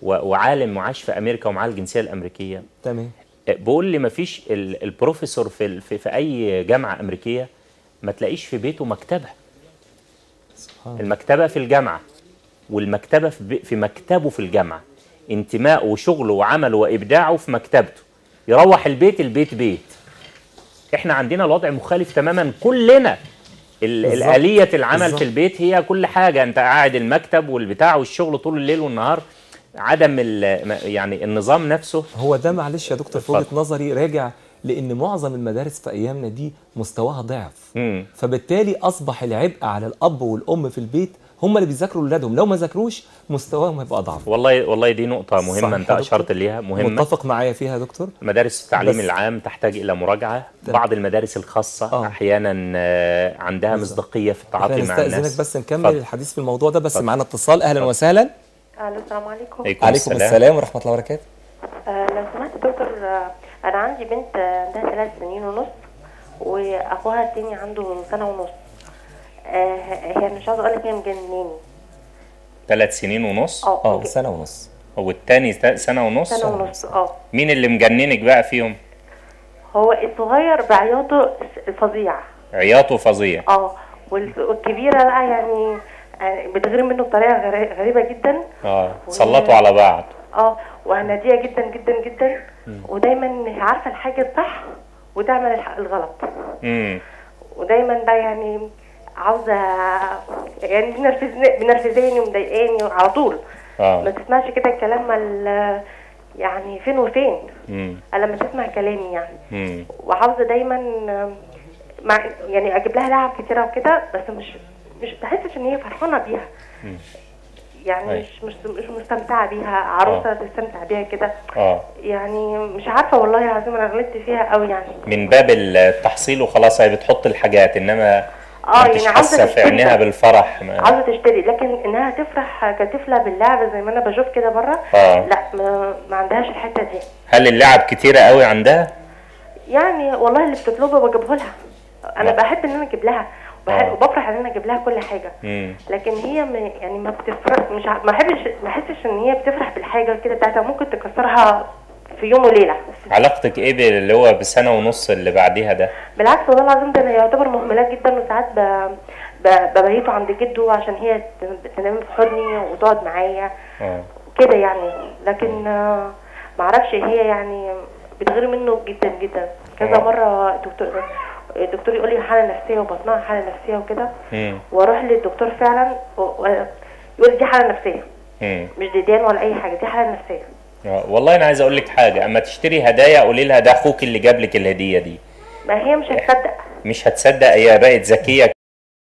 و- وعالم وعاش في امريكا ومعاه الجنسيه الامريكيه تمام بقول لي ما فيش ال- البروفيسور في ال- في, في اي جامعه امريكيه ما تلاقيش في بيته مكتبه سبحان المكتبه في الجامعه والمكتبه في, بي- في مكتبه في الجامعه انتماءه وشغله وعمله وابداعه في مكتبته يروح البيت البيت بيت احنا عندنا الوضع مخالف تماما كلنا ال- بالظبط. الآلية العمل بالظبط. في البيت هي كل حاجة انت قاعد المكتب والبتاع والشغل طول الليل والنهار عدم ال- ما- يعني النظام نفسه هو ده معلش يا دكتور في اتفضل. وجهه نظري راجع لان معظم المدارس في ايامنا دي مستواها ضعف مم. فبالتالي اصبح العبء على الاب والام في البيت هم اللي بيذاكروا لاولادهم لو ما ذاكروش مستواهم هيبقى اضعف والله والله دي نقطة صحيح مهمة انت يا دكتور. أشرت ليها مهمة متفق معايا فيها يا دكتور مدارس التعليم بس- العام تحتاج إلى مراجعة تمام. بعض المدارس الخاصة آه. أحيانا آه، عندها بالظبط. مصداقية في احنا التعاطي مع نستأذنك الناس بس نكمل اتفضل. الحديث في الموضوع ده بس اتفضل. معانا اتصال اهلا اتفضل. وسهلا الو السلام عليكم عليكم عليكم السلام. السلام ورحمه الله وبركاته آه لو سمحت يا دكتور آه انا عندي بنت آه، عندها ثلاث سنين ونص واخوها التاني عنده سنه ونص آه هي مش عاوزه اقول لك هي مجنناني ثلاث سنين ونص اه اه مج- سنه ونص والتاني تا- سنة ونص سنه ونص اه مين اللي مجننك بقى فيهم هو الصغير بعياطه الفظيع عياطه فظيع اه وال- والكبيره بقى يعني آه، بتغير منه بطريقه غري- غريبه جدا اه سلطوا على بعض اه وعناديه جدا جدا جدا ودايما عارفه الحاجه الصح وتعمل الح- الغلط امم ودايما بقى يعني عاوزه يعني بنرفزني بنرفزاني ومضايقاني على طول ما اه تسمعش كده الكلام ال- يعني فين وفين امم الا لما تسمع كلامي يعني امم وعاوزه دايما مع يعني اجيب لها لعب كتيره وكده بس مش مش بحسش ان هي فرحانه بيها يعني أي. مش مش مش مستمتعه بيها عروسه تستمتع بيها كده اه يعني مش عارفه والله العظيم انا غلطت فيها قوي يعني من باب التحصيل وخلاص هي بتحط الحاجات انما اه ما انتش يعني عاوزه حاسه في تشتري عينيها ده. بالفرح ما- عاوزه تشتري لكن انها تفرح كطفله باللعب زي ما انا بشوف كده بره آه. لا ما, ما عندهاش الحته دي هل اللعب كتيره قوي عندها يعني والله اللي بتطلبه بجيبه لها انا آه. بحب ان انا اجيب لها وبح- آه. وبفرح ان انا اجيب لها كل حاجه امم لكن هي م... يعني ما بتفرح مش ع... ما احبش ما احسش ان هي بتفرح بالحاجه كده بتاعتها ممكن تكسرها في يوم وليله علاقتك ايه باللي هو بسنه ونص اللي بعديها ده بالعكس والله العظيم ده انا يعتبر مهملات جدا وساعات ب... ب... ببيته عند جده عشان هي ت- تنام في حضني وتقعد معايا اه كده يعني لكن آه، معرفش هي يعني بتغير منه جدا جدا كذا آه. مره الدكتور الدكتور يقول لي حاله نفسيه وبطنها حاله نفسيه وكده امم واروح للدكتور فعلا و- و- يقول دي حاله نفسيه امم مش ديدان ولا اي حاجه دي حاله نفسيه آه، والله انا عايز اقول لك حاجه اما تشتري هدايا قولي لها ده اخوك اللي جاب لك الهديه دي ما هي مش هتصدق مش هتصدق هي بقت ذكيه